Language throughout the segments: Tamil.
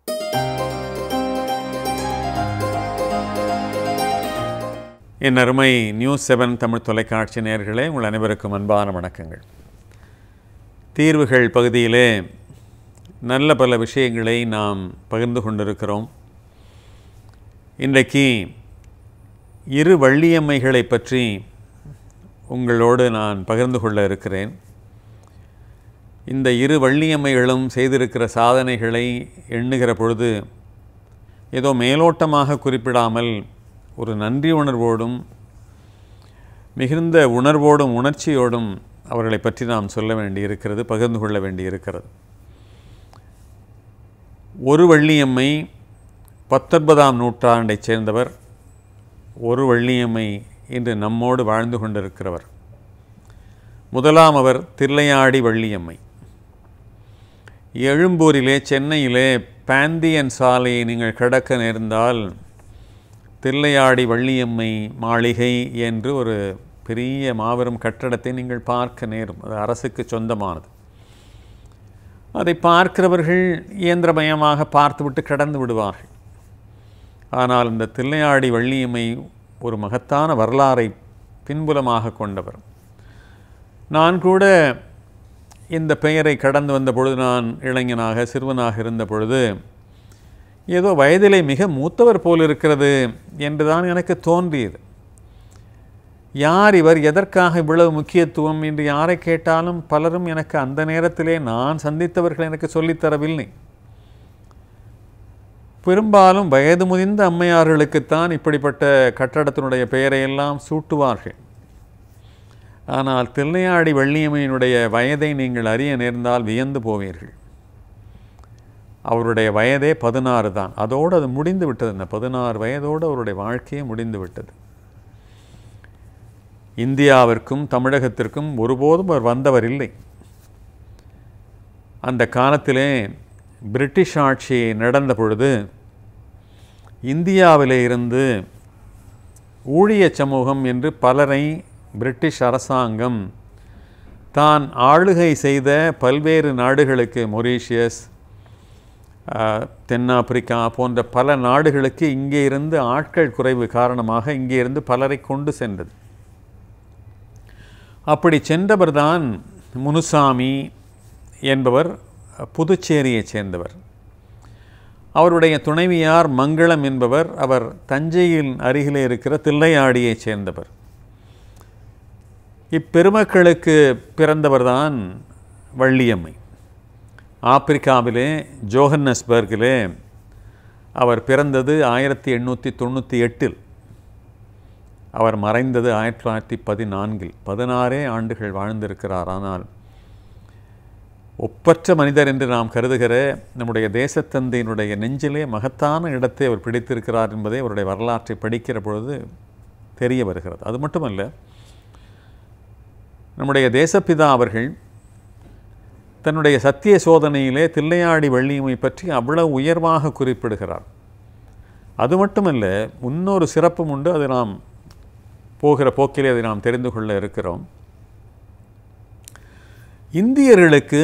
என் அருமை நியூஸ் செவன் தமிழ் தொலைக்காட்சி நேயர்களே உங்கள் அனைவருக்கும் அன்பான வணக்கங்கள் தீர்வுகள் பகுதியிலே நல்ல பல விஷயங்களை நாம் பகிர்ந்து கொண்டிருக்கிறோம் இன்றைக்கு இரு வள்ளியம்மைகளை பற்றி உங்களோடு நான் பகிர்ந்து கொள்ள இருக்கிறேன் இந்த இரு வள்ளியம்மைகளும் செய்திருக்கிற சாதனைகளை எண்ணுகிற பொழுது ஏதோ மேலோட்டமாக குறிப்பிடாமல் ஒரு நன்றி உணர்வோடும் மிகுந்த உணர்வோடும் உணர்ச்சியோடும் அவர்களை பற்றி நாம் சொல்ல வேண்டியிருக்கிறது பகிர்ந்து கொள்ள வேண்டியிருக்கிறது ஒரு வள்ளியம்மை பத்தொன்பதாம் நூற்றாண்டைச் சேர்ந்தவர் ஒரு வள்ளியம்மை இன்று நம்மோடு வாழ்ந்து கொண்டிருக்கிறவர் முதலாம் அவர் தில்லையாடி வள்ளியம்மை எழும்பூரிலே சென்னையிலே பாந்தியன் சாலையை நீங்கள் கடக்க நேர்ந்தால் தில்லையாடி வள்ளியம்மை மாளிகை என்று ஒரு பெரிய மாபெரும் கட்டடத்தை நீங்கள் பார்க்க நேரும் அது அரசுக்கு சொந்தமானது அதை பார்க்கிறவர்கள் இயந்திரமயமாக பார்த்துவிட்டு கடந்து விடுவார்கள் ஆனால் இந்த தில்லையாடி வள்ளியம்மை ஒரு மகத்தான வரலாறை பின்புலமாக கொண்டவர் நான் கூட இந்த பெயரை கடந்து வந்த பொழுது நான் இளைஞனாக சிறுவனாக இருந்த பொழுது ஏதோ வயதிலே மிக மூத்தவர் போல் இருக்கிறது என்றுதான் எனக்கு தோன்றியது யார் இவர் எதற்காக இவ்வளவு முக்கியத்துவம் என்று யாரை கேட்டாலும் பலரும் எனக்கு அந்த நேரத்திலே நான் சந்தித்தவர்கள் எனக்கு சொல்லித்தரவில்லை பெரும்பாலும் வயது முதிர்ந்த அம்மையார்களுக்குத்தான் இப்படிப்பட்ட கட்டடத்தினுடைய பெயரையெல்லாம் சூட்டுவார்கள் ஆனால் தில்லையாடி வள்ளியம்மையினுடைய வயதை நீங்கள் அறிய நேர்ந்தால் வியந்து போவீர்கள் அவருடைய வயதே பதினாறு தான் அதோடு அது முடிந்து விட்டது இந்த பதினாறு வயதோடு அவருடைய வாழ்க்கையே முடிந்து விட்டது இந்தியாவிற்கும் தமிழகத்திற்கும் ஒருபோதும் அவர் வந்தவர் இல்லை அந்த காலத்திலே பிரிட்டிஷ் ஆட்சி நடந்த பொழுது இந்தியாவிலே இருந்து ஊழிய சமூகம் என்று பலரை பிரிட்டிஷ் அரசாங்கம் தான் ஆளுகை செய்த பல்வேறு நாடுகளுக்கு மொரீஷியஸ் தென்னாப்பிரிக்கா போன்ற பல நாடுகளுக்கு இங்கே இருந்து ஆட்கள் குறைவு காரணமாக இங்கே இருந்து பலரை கொண்டு சென்றது அப்படி சென்றவர்தான் முனுசாமி என்பவர் புதுச்சேரியைச் சேர்ந்தவர் அவருடைய துணைவியார் மங்களம் என்பவர் அவர் தஞ்சையில் அருகிலே இருக்கிற தில்லையாடியைச் சேர்ந்தவர் இப்பெருமக்களுக்கு பிறந்தவர்தான் வள்ளியம்மை ஆப்பிரிக்காவிலே ஜோஹன்னஸ்பர்கிலே அவர் பிறந்தது ஆயிரத்தி எண்ணூற்றி தொண்ணூற்றி எட்டில் அவர் மறைந்தது ஆயிரத்தி தொள்ளாயிரத்தி பதினான்கில் பதினாறே ஆண்டுகள் வாழ்ந்திருக்கிறார் ஆனால் ஒப்பற்ற மனிதர் என்று நாம் கருதுகிற நம்முடைய தேசத்தந்தையினுடைய நெஞ்சிலே மகத்தான இடத்தை அவர் பிடித்திருக்கிறார் என்பதை அவருடைய வரலாற்றை படிக்கிற பொழுது தெரிய வருகிறது அது மட்டுமல்ல நம்முடைய தேசப்பிதா அவர்கள் தன்னுடைய சத்திய சோதனையிலே தில்லையாடி வள்ளியம்மை பற்றி அவ்வளவு உயர்வாக குறிப்பிடுகிறார் அது மட்டுமல்ல இன்னொரு சிறப்பும் உண்டு அதை நாம் போகிற போக்கிலே அதை நாம் தெரிந்து கொள்ள இருக்கிறோம் இந்தியர்களுக்கு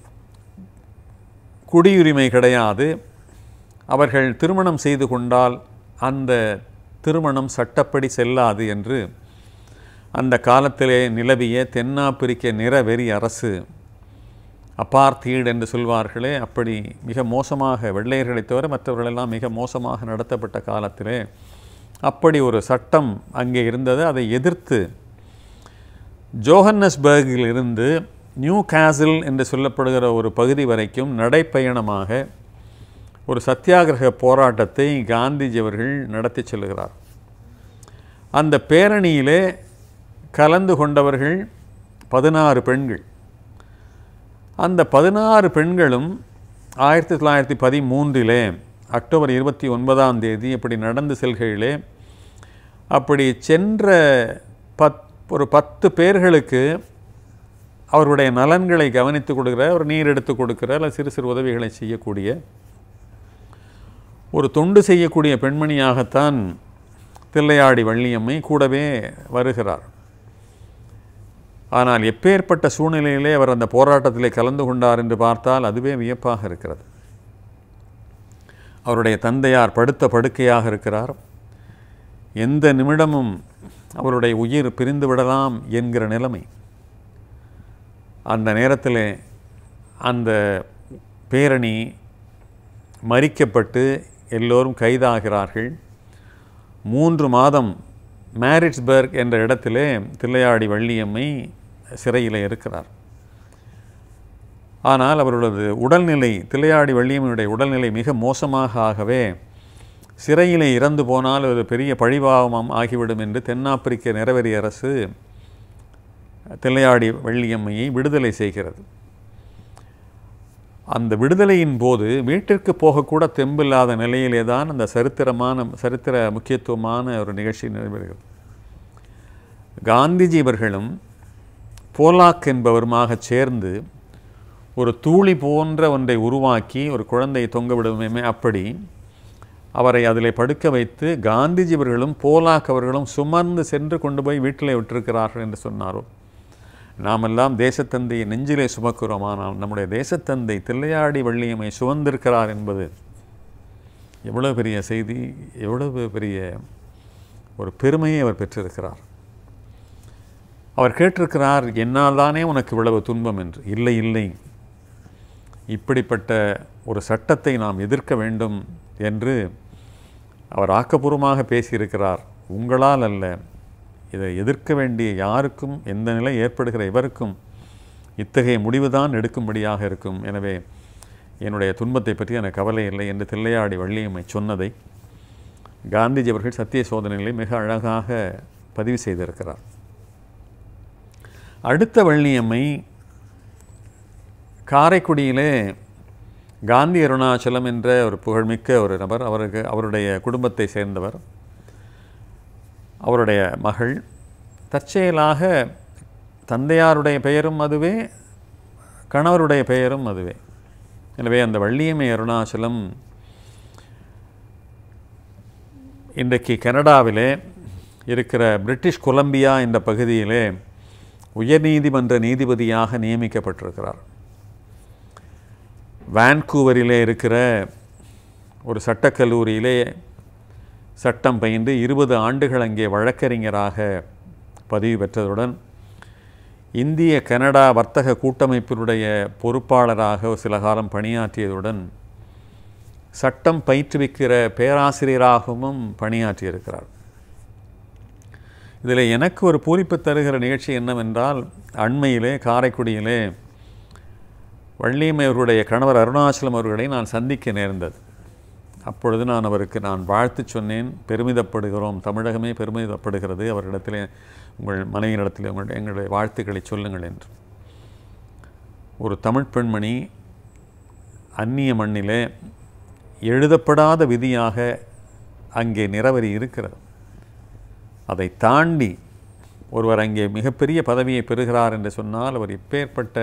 குடியுரிமை கிடையாது அவர்கள் திருமணம் செய்து கொண்டால் அந்த திருமணம் சட்டப்படி செல்லாது என்று அந்த காலத்திலே நிலவிய தென்னாப்பிரிக்க நிறவெறி அரசு அப்பார்த்தீடு என்று சொல்வார்களே அப்படி மிக மோசமாக வெள்ளையர்களை தவிர மற்றவர்களெல்லாம் மிக மோசமாக நடத்தப்பட்ட காலத்திலே அப்படி ஒரு சட்டம் அங்கே இருந்தது அதை எதிர்த்து ஜோஹன்னஸ்பர்கில் இருந்து நியூ கேசில் என்று சொல்லப்படுகிற ஒரு பகுதி வரைக்கும் நடைப்பயணமாக ஒரு சத்தியாகிரக போராட்டத்தை காந்திஜி அவர்கள் நடத்தி செல்கிறார் அந்த பேரணியிலே கலந்து கொண்டவர்கள் பதினாறு பெண்கள் அந்த பதினாறு பெண்களும் ஆயிரத்தி தொள்ளாயிரத்தி பதிமூன்றிலே அக்டோபர் இருபத்தி ஒன்பதாம் தேதி இப்படி நடந்து செல்கையிலே அப்படி சென்ற பத் ஒரு பத்து பேர்களுக்கு அவருடைய நலன்களை கவனித்து கொடுக்கிற ஒரு நீர் எடுத்து கொடுக்கிற அல்ல சிறு சிறு உதவிகளை செய்யக்கூடிய ஒரு தொண்டு செய்யக்கூடிய பெண்மணியாகத்தான் தில்லையாடி வள்ளியம்மை கூடவே வருகிறார் ஆனால் எப்பேற்பட்ட சூழ்நிலையிலே அவர் அந்த போராட்டத்திலே கலந்து கொண்டார் என்று பார்த்தால் அதுவே வியப்பாக இருக்கிறது அவருடைய தந்தையார் படுத்த படுக்கையாக இருக்கிறார் எந்த நிமிடமும் அவருடைய உயிர் பிரிந்து விடலாம் என்கிற நிலைமை அந்த நேரத்தில் அந்த பேரணி மறிக்கப்பட்டு எல்லோரும் கைதாகிறார்கள் மூன்று மாதம் மேரிட்ஸ்பர்க் என்ற இடத்திலே தில்லையாடி வள்ளியம்மை சிறையில் இருக்கிறார் ஆனால் அவர்களது உடல்நிலை தில்லையாடி வள்ளியம்மையுடைய உடல்நிலை மிக மோசமாக ஆகவே சிறையிலே இறந்து போனால் அது பெரிய பழிபாவம் ஆகிவிடும் என்று தென்னாப்பிரிக்க நிறவரி அரசு தில்லையாடி வள்ளியம்மையை விடுதலை செய்கிறது அந்த விடுதலையின் போது வீட்டிற்கு போகக்கூட தெம்பில்லாத நிலையிலே தான் அந்த சரித்திரமான சரித்திர முக்கியத்துவமான ஒரு நிகழ்ச்சி நடைபெறுகிறது காந்திஜி அவர்களும் போலாக் என்பவருமாக சேர்ந்து ஒரு தூளி போன்ற ஒன்றை உருவாக்கி ஒரு குழந்தையை தொங்க விடுமே அப்படி அவரை அதில் படுக்க வைத்து காந்திஜி அவர்களும் போலாக் அவர்களும் சுமர்ந்து சென்று கொண்டு போய் வீட்டிலே விட்டிருக்கிறார்கள் என்று சொன்னாரோ நாமெல்லாம் தேசத்தந்தையை நெஞ்சிலே சுமக்கிறோம் ஆனால் நம்முடைய தேசத்தந்தை தில்லையாடி வள்ளியம்மை சுமந்திருக்கிறார் என்பது எவ்வளவு பெரிய செய்தி எவ்வளவு பெரிய ஒரு பெருமையை அவர் பெற்றிருக்கிறார் அவர் கேட்டிருக்கிறார் என்னால் தானே உனக்கு இவ்வளவு துன்பம் என்று இல்லை இல்லை இப்படிப்பட்ட ஒரு சட்டத்தை நாம் எதிர்க்க வேண்டும் என்று அவர் ஆக்கப்பூர்வமாக பேசியிருக்கிறார் உங்களால் அல்ல இதை எதிர்க்க வேண்டிய யாருக்கும் எந்த நிலை ஏற்படுகிற இவருக்கும் இத்தகைய முடிவுதான் எடுக்கும்படியாக இருக்கும் எனவே என்னுடைய துன்பத்தை பற்றி எனக்கு கவலை இல்லை என்று தில்லையாடி வள்ளியம்மை சொன்னதை காந்திஜி அவர்கள் சத்திய சோதனைகளை மிக அழகாக பதிவு செய்திருக்கிறார் அடுத்த வள்ளியம்மை காரைக்குடியிலே காந்தி அருணாச்சலம் என்ற ஒரு புகழ்மிக்க ஒரு நபர் அவருக்கு அவருடைய குடும்பத்தை சேர்ந்தவர் அவருடைய மகள் தற்செயலாக தந்தையாருடைய பெயரும் அதுவே கணவருடைய பெயரும் அதுவே எனவே அந்த வள்ளியம்மை அருணாச்சலம் இன்றைக்கு கனடாவிலே இருக்கிற பிரிட்டிஷ் கொலம்பியா என்ற பகுதியிலே உயர்நீதிமன்ற நீதிபதியாக நியமிக்கப்பட்டிருக்கிறார் வான்கூவரிலே இருக்கிற ஒரு சட்டக்கல்லூரியிலே சட்டம் பயின்று இருபது ஆண்டுகள் அங்கே வழக்கறிஞராக பதிவு பெற்றதுடன் இந்திய கனடா வர்த்தக கூட்டமைப்பினுடைய பொறுப்பாளராக சில காலம் பணியாற்றியதுடன் சட்டம் பயிற்றுவிக்கிற பேராசிரியராகவும் பணியாற்றியிருக்கிறார் இதில் எனக்கு ஒரு பூரிப்பு தருகிற நிகழ்ச்சி என்னவென்றால் அண்மையிலே காரைக்குடியிலே வள்ளியம்மை அவருடைய கணவர் அருணாச்சலம் அவர்களை நான் சந்திக்க நேர்ந்தது அப்பொழுது நான் அவருக்கு நான் வாழ்த்து சொன்னேன் பெருமிதப்படுகிறோம் தமிழகமே பெருமிதப்படுகிறது அவரிடத்திலே உங்கள் மனைவியிடத்திலே உங்கள் எங்களுடைய வாழ்த்துக்களை சொல்லுங்கள் என்று ஒரு தமிழ் பெண்மணி அந்நிய மண்ணிலே எழுதப்படாத விதியாக அங்கே நிறவரி இருக்கிறது அதை தாண்டி ஒருவர் அங்கே மிகப்பெரிய பதவியை பெறுகிறார் என்று சொன்னால் அவர் எப்பேற்பட்ட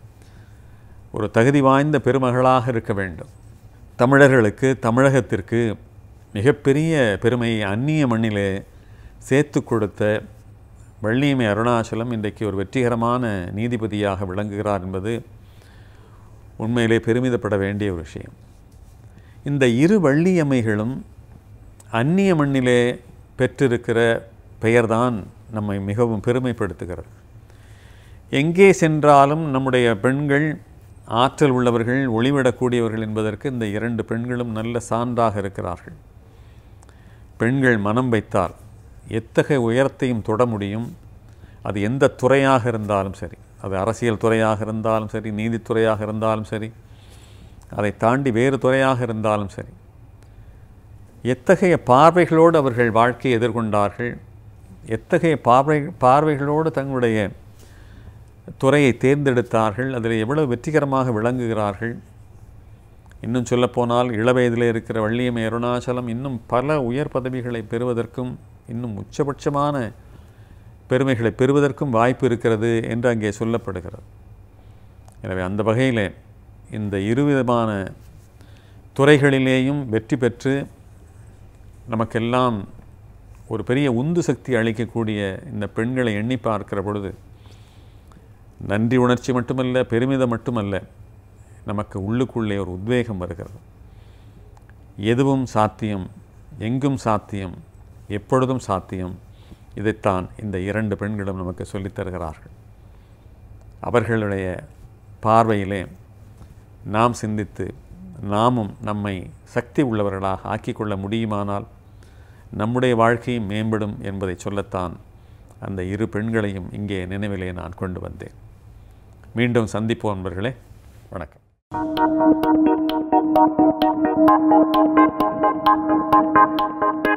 ஒரு தகுதி வாய்ந்த பெருமகளாக இருக்க வேண்டும் தமிழர்களுக்கு தமிழகத்திற்கு மிகப்பெரிய பெருமையை அந்நிய மண்ணிலே சேர்த்து கொடுத்த வள்ளியம்மை அருணாச்சலம் இன்றைக்கு ஒரு வெற்றிகரமான நீதிபதியாக விளங்குகிறார் என்பது உண்மையிலே பெருமிதப்பட வேண்டிய ஒரு விஷயம் இந்த இரு வள்ளியம்மைகளும் அந்நிய மண்ணிலே பெற்றிருக்கிற பெயர்தான் நம்மை மிகவும் பெருமைப்படுத்துகிறது எங்கே சென்றாலும் நம்முடைய பெண்கள் ஆற்றல் உள்ளவர்கள் ஒளிவிடக்கூடியவர்கள் என்பதற்கு இந்த இரண்டு பெண்களும் நல்ல சான்றாக இருக்கிறார்கள் பெண்கள் மனம் வைத்தால் எத்தகைய உயரத்தையும் தொட முடியும் அது எந்த துறையாக இருந்தாலும் சரி அது அரசியல் துறையாக இருந்தாலும் சரி நீதித்துறையாக இருந்தாலும் சரி அதை தாண்டி வேறு துறையாக இருந்தாலும் சரி எத்தகைய பார்வைகளோடு அவர்கள் வாழ்க்கையை எதிர்கொண்டார்கள் எத்தகைய பார்வை பார்வைகளோடு தங்களுடைய துறையை தேர்ந்தெடுத்தார்கள் அதில் எவ்வளவு வெற்றிகரமாக விளங்குகிறார்கள் இன்னும் சொல்லப்போனால் இளவயதில் இருக்கிற வள்ளியம்மை அருணாச்சலம் இன்னும் பல உயர் பதவிகளை பெறுவதற்கும் இன்னும் உச்சபட்சமான பெருமைகளை பெறுவதற்கும் வாய்ப்பு இருக்கிறது என்று அங்கே சொல்லப்படுகிறது எனவே அந்த வகையில் இந்த இருவிதமான துறைகளிலேயும் வெற்றி பெற்று நமக்கெல்லாம் ஒரு பெரிய உந்து சக்தி அளிக்கக்கூடிய இந்த பெண்களை எண்ணி பார்க்கிற பொழுது நன்றி உணர்ச்சி மட்டுமல்ல பெருமிதம் மட்டுமல்ல நமக்கு உள்ளுக்குள்ளே ஒரு உத்வேகம் வருகிறது எதுவும் சாத்தியம் எங்கும் சாத்தியம் எப்பொழுதும் சாத்தியம் இதைத்தான் இந்த இரண்டு பெண்களும் நமக்கு சொல்லித் தருகிறார்கள் அவர்களுடைய பார்வையிலே நாம் சிந்தித்து நாமும் நம்மை சக்தி உள்ளவர்களாக ஆக்கிக்கொள்ள முடியுமானால் நம்முடைய வாழ்க்கையும் மேம்படும் என்பதை சொல்லத்தான் அந்த இரு பெண்களையும் இங்கே நினைவிலே நான் கொண்டு வந்தேன் மீண்டும் சந்திப்போம் நண்பர்களே வணக்கம் Thank you.